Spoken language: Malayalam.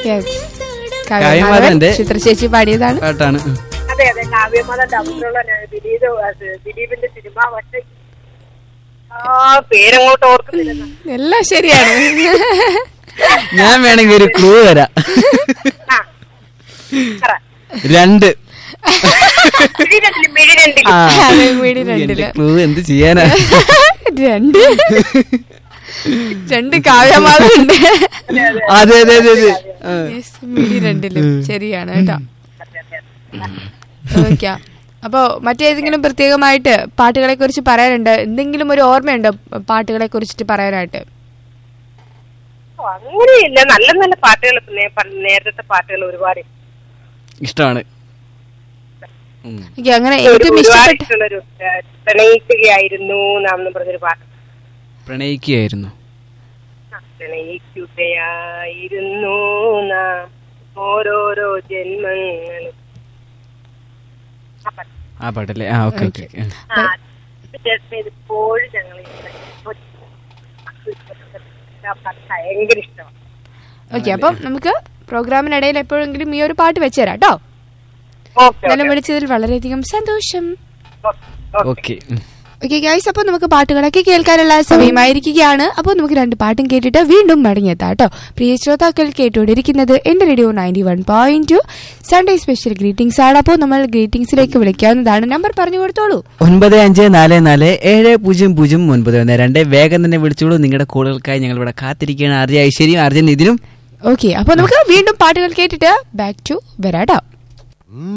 Yes. കാവ്യമാധവൻ കാവ്യമാധവൻ ചിത്ര ചേച്ചി പാടിയതാണ് പാട്ടാണ് ഉം. അതെ അതെ കാവ്യമത ഡബിളുള്ള ദിലീപ് അത് ദിലീപിന്റെ സിനിമ പക്ഷെ ആ പേരങ്ങോട്ട് ഓർക്കുന്നില്ല എല്ലാം ശരിയാണ് ഞാൻ വേണമെങ്കിൽ ഒരു ക്ലൂ തരാം ആ പറ. രണ്ട് മിഴിരണ്ടില് മിഴിരണ്ടില് ആ അതെ, വീട് രണ്ടില് ക്ലൂ എന്ത് ചെയ്യാനാ രണ്ട് രണ്ട് കാവ്യമാതുണ്ട് അതെ അതെ അതെ അതെ ആ. മിടി രണ്ടിലും ശരിയാണ് കേട്ടോ ഓക്കെ അപ്പോ മറ്റേതെങ്കിലും പ്രത്യേകമായിട്ട് പാട്ടുകളെ കുറിച്ച് പറയാനുണ്ട് എന്തെങ്കിലും ഒരു ഓർമ്മയുണ്ടോ പാട്ടുകളെ കുറിച്ചിട്ട് പറയാനായിട്ട് ഓ, അങ്ങനെയില്ല നല്ല നല്ല പാട്ടുകൾ നേ- പ- നേരത്തെ പാട്ടുകൾ ഒരുപാട് ഇഷ്ടമാണ് ഉം. Okay, അങ്ങനെ ഒരു- ഏറ്റവും ഒരുപാട് ഇഷ്ടപ്പെട്ട ഇഷ്ടമുള്ളൊരു ഏ, പ്രണയിക്കുകയായിരുന്നു നാം എന്ന് പറഞ്ഞൊരു പാട്ട് പ്രണയിക്കുകയായിരുന്നു ആ, പ്രണയിക്കുകയായിരുന്നു നാം ഓരോരോ ജന്മങ്ങളും ആ പാട്ട്. ആ പാട്ടല്ലേ ആ ഓക്കെ ഓക്കെ ആ, ഇത് just ഇപ്പോഴും ഞങ്ങൾ ഭയങ്കര ഇഷ്ടമാണ് ഓക്കെ അപ്പം നമുക്ക് പ്രോഗ്രാമിനിടയിൽ എപ്പോഴെങ്കിലും ഈ ഒരു പാട്ട് വെച്ചുതരാം കേട്ടോ ഓക്കെ എന്നാലും വിളിച്ചതിൽ വളരെയധികം സന്തോഷം ഓക്കെ ഓക്കെ ഗൈസ് അപ്പോൾ നമുക്ക് പാട്ടുകളൊക്കെ കേൾക്കാനുള്ള സമയമായിരിക്കുകയാണ് അപ്പോൾ നമുക്ക് രണ്ട് പാട്ടും കേട്ടിട്ട് വീണ്ടും മടങ്ങിയെത്താം കേട്ടോ പ്രിയ ശ്രോതാക്കൾ കേട്ടുകൊണ്ടിരിക്കുന്നത് എന്റെ radio ninety one point two Sunday special greetings ആണ് അപ്പോൾ നമ്മൾ ഗ്രീറ്റിംഗ്സിലേക്ക് വിളിക്കാവുന്നതാണ് നമ്പർ പറഞ്ഞു കൊടുത്തോളൂ ഒൻപത് അഞ്ച് നാല് നാല് ഏഴ് പൂജ്യം പൂജ്യം ഒൻപത് ഒന്ന് രണ്ട് വേഗം തന്നെ വിളിച്ചോളൂ നിങ്ങളുടെ കോളുകൾക്കായി ഞങ്ങൾ ഇവിടെ കാത്തിരിക്കുകയാണ് ആർജ ഐശ്വര്യം അർജൻ ഇതിനും ഓക്കെ അപ്പോൾ നമുക്ക് വീണ്ടും പാട്ടുകൾ കേട്ടിട്ട് ബാക്ക് ടു വരാട്ടോ